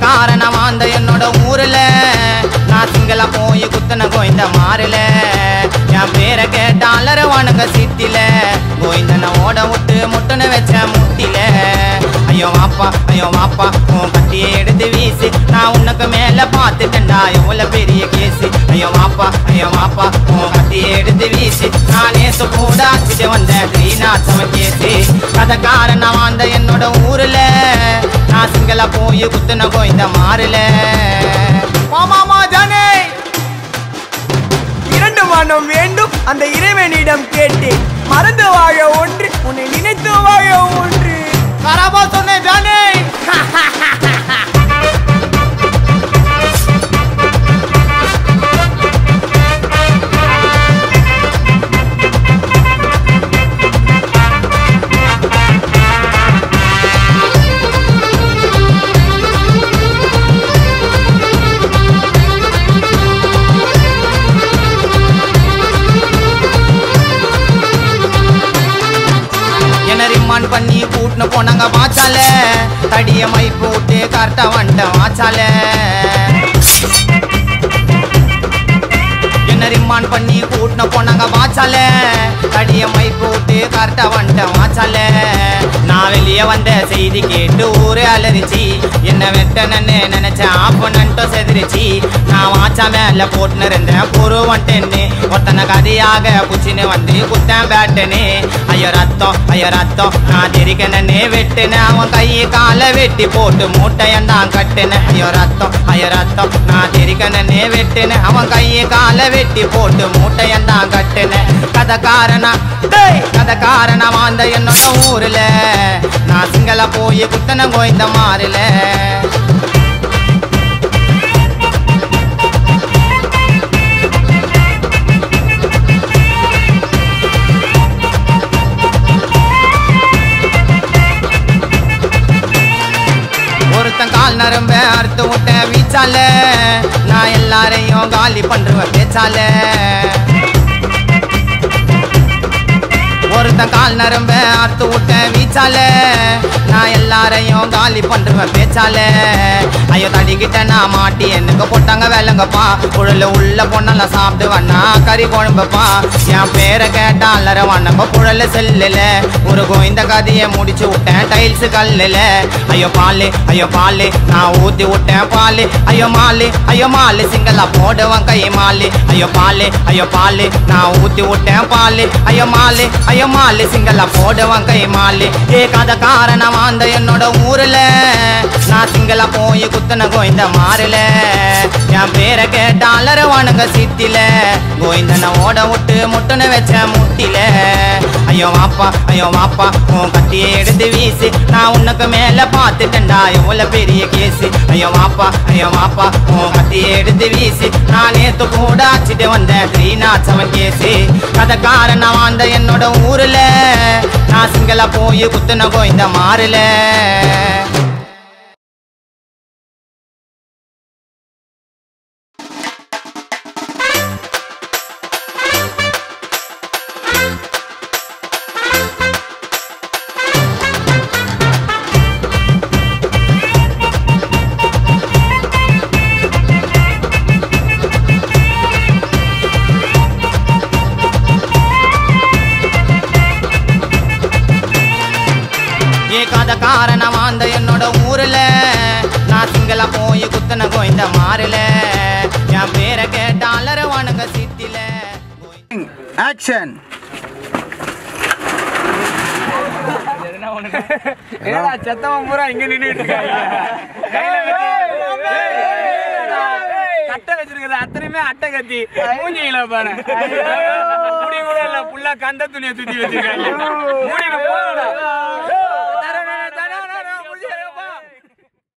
கதக்காரன வாழ்ந்த என்னோட ஊர்ல நான் சிங்கள போய் குத்தன கோயந்த மாறல என் பேரை கேட்டாலர வணங்க சித்தில கோயந்தன ஓட விட்டு முட்டுன வச்ச முட்டில ஐயோ வாப்பா ஐயோ வாப்பா உன் கட்டியை எடுத்து வீசு நான் உனக்கு மேல பார்த்துட்டேன்டா எவ்வளவு பெரிய கேசு ஐயோ வாப்பா ஐயோ வாப்பா உன் கட்டியை எடுத்து வீசு நான் நேசு கூட ஆச்சுட்டு வந்தேன் ஸ்ரீநாத்தவ கேசு கதக்காரன் நான் வாழ்ந்த என்னோட ஊர்ல நான் சிங்கள போய் குத்துன கோயந்த மாறல மாமாமா ஜானே இரண்டு மனம் வேண்டும் அந்த இறைவனிடம் கேட்டு மறந்து வாழ ஒன்று உன்னை நினைத்து வாழ ஒன்று கராபா சொன்னேன் ஜானே என்ன ரிமாண்ட் பண்ணி கூட்டின்னு போனாங்க வாச்சால தடிய மை போட்டு கரெக்டா வந்துட்டேன் வாச்சால என்ன ரிமாண்ட் பண்ணி கூட்டின்னு போனாங்க வாச்சால தடிய மை போட்டு கரெக்டா வந்துட்டேன் வாச்சால நான் வெளியே வந்த செய்தி கேட்டு ஊரே அலறிச்சு என்ன வெட்டனன்னு நினைச்சேன் ஆப்பனன்ட்டோ செதிரிச்சு நான் வாச்சா மேல போட்டுன்னு இருந்தேன் பொறு வந்துட்டேன்னு ஒத்தனை கதையாக புச்சின்னு வந்து குத்தேன் பேட்டுன்னு ஐயோ ரத்தம் ஐயோ ரத்தம் நான் தெரிக்கனே வெட்டுனேன் அவன் கையை காலை வெட்டி போட்டு மூட்டையந்தான் கட்டுனேன் ஐயோ ரத்தம் ஐயோ ரத்தம் நான் தெரிக்கனே வெட்டுனேன் அவன் கையை காலை வெட்டி போட்டு மூட்டையந்தான் கட்டுனேன் கதக்காரனா டேய் கதக்காரனா வாழ்ந்த என்னோட ஊர்ல நான் சிங்கள போய் குத்தன கோய்ந்த மாறல ஒருத்தன் கால் நரம்ப அறுத்து விட்ட வீச்சால நான் எல்லாரையும் காலி பண்றவன் பேச்சால ஒருத்தன் கால் நரம்ப அறுத்து விட்ட வீச்சால நான் எல்லாரையும் காலி பண்றவன் பேச்சால ஐயோ தடிக்கிட்ட நான் மாட்டி எனக்கு போட்டாங்க வேலைங்கப்பா குழல உள்ள பொண்ணெல்லாம் சாப்பிட்டு வண்ணா கறி குழம்புப்பா என் பேரை கேட்டாலர வண்ணங்க குழல செல்லுல ஒரு கோவிந்த கதையை முடிச்சு விட்டேன் டைல்ஸ் கல்லுல ஐயோ பாலு ஐயோ பாலு நான் ஊத்தி விட்டேன் பாலு ஐயோ மாலு ஐயோ மாலு சிங்களா போடுவான் கை மாலு ஐயோ பாலு ஐயோ பாலு நான் ஊத்தி விட்டேன் பாலு ஐயோ மாலு ஐயோ மாலு சிங்களா போடுவான் கை மாலு ஏ கதை காரணம் அந்த என்னோட ஊர்ல நான் சிங்களா போய் குத்துன கோயந்த மாறல என் பேரை கேட்டாலர வணங்க சித்தில கோயந்தனை ஓட விட்டு முட்டுன வச்ச முட்டில ஐயோ வாப்பா ஐயோ வாப்பா உன் கட்டியை எடுத்து வீசு நான் உனக்கு மேல பார்த்துட்டேன்டா எவ்வளவு பெரிய கேசு ஐயோ வாப்பா ஐயோ வாப்பா உன் கட்டியை எடுத்து வீசு நான் நேத்து கூட ஆச்சிட்டு வந்தேன் ஸ்ரீநாச்சவன் கேசு கதைக்காரன் நான் வாழ்ந்த என்னோட ஊர்ல நான் சிங்கள போய் குத்துன கோயந்த மாறல ஏ கதைக்காரன் வாழ்ந்த என்னோட ஊர்ல நான் சிங்கள போய் குத்துன கோயந்த மாறல என் பேரை கேட்டாலர வணங்க சித்தில ஆக்ஷன் ஏடா செத்தவன் பூரா இங்க நின்னுட்டு இருக்காங்க கையில வச்சு கட்டை வச்சிருக்கிறது அத்தனையுமே அட்டை கத்தி மூஞ்சிங்கள பாரு முடி கூட இல்ல புல்லா கந்த துணியை சுத்தி வச்சிருக்காங்க மூடிட்டு போடா